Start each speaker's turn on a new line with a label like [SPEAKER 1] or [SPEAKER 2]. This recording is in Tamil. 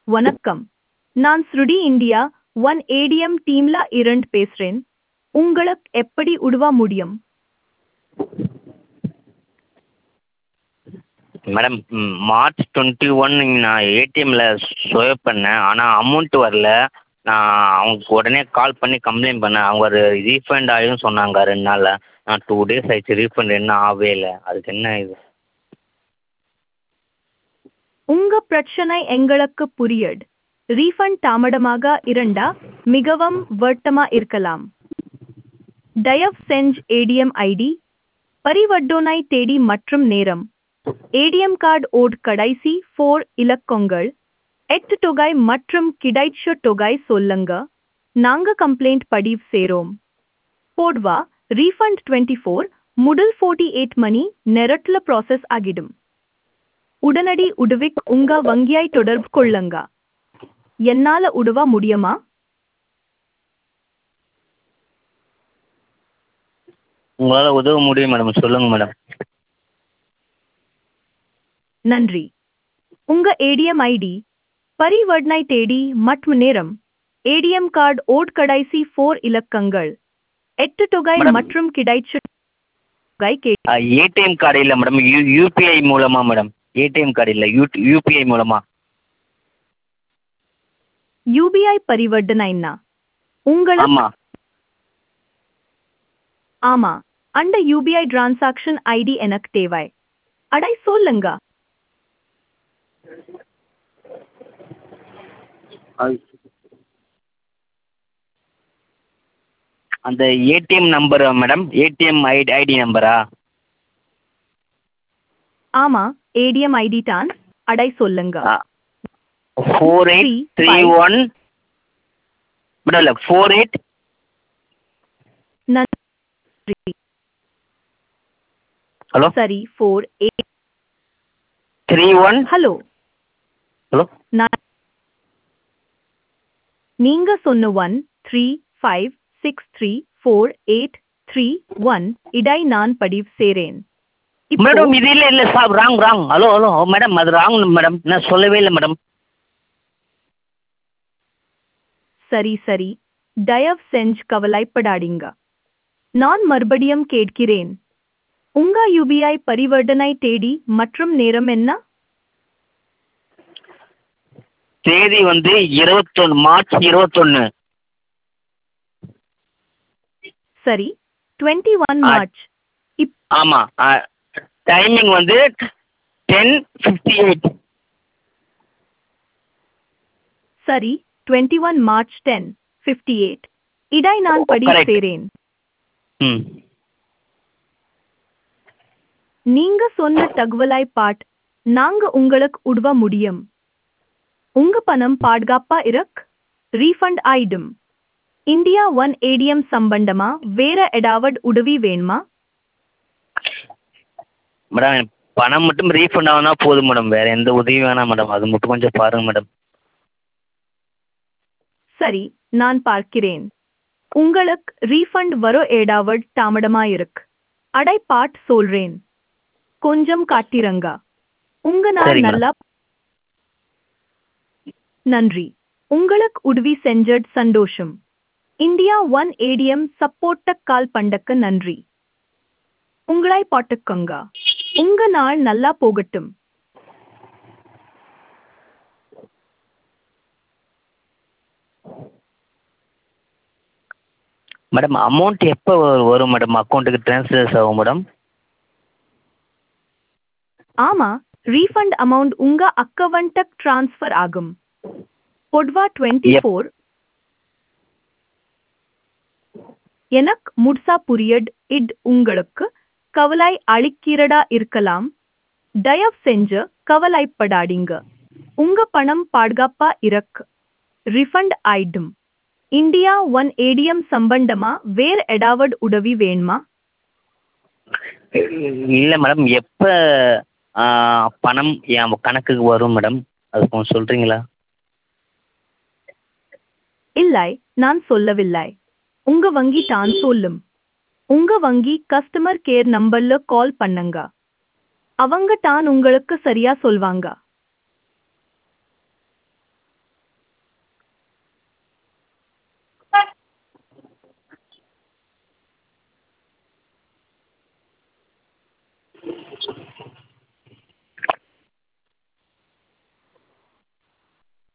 [SPEAKER 1] வணக்கம் நான் ஸ்ருடி இந்தியா ஒன் ஏடிஎம் டீம்ல இருந்து பேசுறேன் உங்களுக்கு எப்படி உதவ முடியும்
[SPEAKER 2] மேடம் ம், மார்ச் டுவெண்ட்டி ஒன் நான் ஏடிஎம்மில் ஸ்வைப் பண்ணேன் ஆனால் அமௌண்ட் வரல நான் அவங்களுக்கு உடனே கால் பண்ணி கம்ப்ளைண்ட் பண்ணேன் அவங்க ஒரு ரீஃபண்ட் ஆகிடும் சொன்னாங்க ரெண்டு நாளில் நான் டூ டேஸ் ஆயிடுச்சு ரீஃபண்ட் இன்னும் ஆகவே இல்லை அதுக்கு என்ன இது
[SPEAKER 1] உங்க பிரச்சனை எங்களுக்கு புரியுது ரீஃபண்ட் தாமதமாக இருந்தா மிகவும் வருத்தமா இருக்கலாம் தயவு செஞ்சு ஏடிஎம் ஐடி பரிவர்த்தனை தேதி மற்றும் நேரம் ஏடிஎம் கார்டு ஓட் கடைசி ஃபோர் இலக்கங்கள் எட்டு தொகை மற்றும் கிடைச்ச தொகை சொல்லுங்க நாங்க கம்ப்ளைண்ட் பதிவு சேரோம் போடுவா ரீஃபண்ட் டுவெண்ட்டி ஃபோர் முதல் ஃபோர்ட்டி எயிட் மணி நேரத்தில் ப்ராசஸ் ஆகிடும் உடனடி உதவிக்கு உங்க வங்கியாய் தொடர்பு கொள்ளுங்க என்னால உதவ முடியுமா
[SPEAKER 2] உங்களால் உதவ முடியும் மேடம் சொல்லுங்கள் மேடம்
[SPEAKER 1] நன்றி உங்க ஏடிஎம் ஐடி பரிவர்த்தனை தேதி மற்றும் நேரம் ஏடிஎம் கார்டு ஓட் கடைசி ஃபோர் இலக்கங்கள் எட்டு தொகை
[SPEAKER 2] Madam.
[SPEAKER 1] மற்றும் கிடைச்ச தொகை கே
[SPEAKER 2] ஏடிஎம் கார்டு இல்லை மேடம் யூ யூபிஐ மூலமாக மேடம் ஏடிஎம் கார்டு இல்லை யூ யூபிஐ மூலமாக
[SPEAKER 1] யூபிஐ பரிவர்த்தனைன்னா உங்கள
[SPEAKER 2] ஆமாம்
[SPEAKER 1] ஆமா அந்த யூபிஐ டிரான்சாக்ஷன் ஐடி எனக்கு தேவை அடை சொல்லுங்க
[SPEAKER 2] அந்த ஏடிஎம் நம்பரா மேடம் ஏடிஎம் ஐடி ஐடி நம்பரா
[SPEAKER 1] ஆமா ஏடிஎம் ஐடி தான் அடை சொல்லுங்க
[SPEAKER 2] four eight
[SPEAKER 1] Three,
[SPEAKER 2] three
[SPEAKER 1] five.
[SPEAKER 2] One madam இல்லை ஃபோர் எயிட்
[SPEAKER 1] நன்றி
[SPEAKER 2] ஹலோ
[SPEAKER 1] சரி four eight
[SPEAKER 2] three one
[SPEAKER 1] hello
[SPEAKER 2] hello
[SPEAKER 1] நான் நீங்க சொன்ன one three five six three four eight three one இடை நான் பதிவு சேரேன் இப்போ-
[SPEAKER 2] மேடம் இது இல்லை இல்லை sir wrong wrong hello hello madam அது ராங் மேடம் நான் சொல்லவே இல்லை மேடம்
[SPEAKER 1] சரி சரி தயவு செஞ்சு கவலைப்படாதீங்க நான் மறுபடியும் கேட்கிறேன் உங்க யூபிஐ பரிவர்த்தனை தேதி மற்றும் நேரம் என்ன
[SPEAKER 2] தேதி வந்து இருபத்தொன்று மார்ச் இருபத்தொன்று
[SPEAKER 1] சரி டுவெண்ட்டி ஒன்
[SPEAKER 2] ஆ.
[SPEAKER 1] மார்ச் இப்
[SPEAKER 2] ஆமாம் டைமிங் வந்து டென் ஃபிஃப்டி எயிட்
[SPEAKER 1] சரி twenty one March ten fifty eight இடை நான் பதிவு
[SPEAKER 2] Correct.
[SPEAKER 1] சேரேன்
[SPEAKER 2] ம்
[SPEAKER 1] நீங்க சொன்ன தகவலை பாட் நாங்க உங்களுக்கு உதவ முடியும் உங்க பணம் பாதுகாப்பா இருக் ரீஃபண்ட் ஆயிடும் இந்தியா ஒன் ஏடிஎம் சம்பந்தமா வேற ஏதாவது உதவி வேணுமா
[SPEAKER 2] மேடம் எனக்கு பணம் மட்டும் ரீஃபண்ட் ஆகுனா போதும் மேடம் வேறு எந்த உதவியும் வேணாம் மேடம் அது மட்டும் கொஞ்சம் பாருங்கள் மேடம்
[SPEAKER 1] சரி நான் பார்க்கிறேன் உங்களுக்கு ரீஃபண்ட் வர ஏதாவது தாமதமா இருக்கு அடை பாட் சொல்றேன் கொஞ்சம் காட்டிரங்க உங்க நான்
[SPEAKER 2] சரி, madam.
[SPEAKER 1] நல்லா நன்றி உங்களுக்கு உதவி செஞ்சட் சந்தோஷம் இந்தியா ஒன் ஏடிஎம் சப்போர்ட்ட கால் பண்டக்கு நன்றி உங்களை பாட்டுக்கங்க உங்க நாள் நல்லா போகட்டும்
[SPEAKER 2] மேடம் அமௌண்ட் எப்போ வரும் மேடம் அக்கௌண்ட்டுக்கு ட்ரான்ஸ்ஃபர்ஸ் ஆகும் மேடம்
[SPEAKER 1] ஆமா ரீஃபண்ட் அமௌண்ட் உங்க அக்கவுண்ட்டுக்கு ட்ரான்ஸ்ஃபர் ஆகும் பொதுவா டுவெண்ட்டி ஃபோர் எனக்கு முட்சா புரியட் இட் உங்களுக்கு கவலை அளிக்கிறதா இருக்கலாம் தயவு செஞ்சு கவலைப்படாதீங்க உங்க பணம் பாதுகாப்பா இருக்கு ரிஃபண்ட் ஆயிடும் இந்தியா ஒன் ஏடிஎம் சம்பந்தமா வேற ஏதாவது உதவி வேணுமா
[SPEAKER 2] இல்லை மேடம் எப்போ பணம் என் கணக்குக்கு வரும் மேடம் அது கொஞ்சம் சொல்கிறீங்களா
[SPEAKER 1] இல்லை நான் சொல்லவில்லை உங்க வங்கி தான் சொல்லும் உங்க வங்கி கஸ்டமர் கேர் நம்பர்ல கால் பண்ணுங்க அவங்க தான் உங்களுக்கு சரியா சொல்வாங்க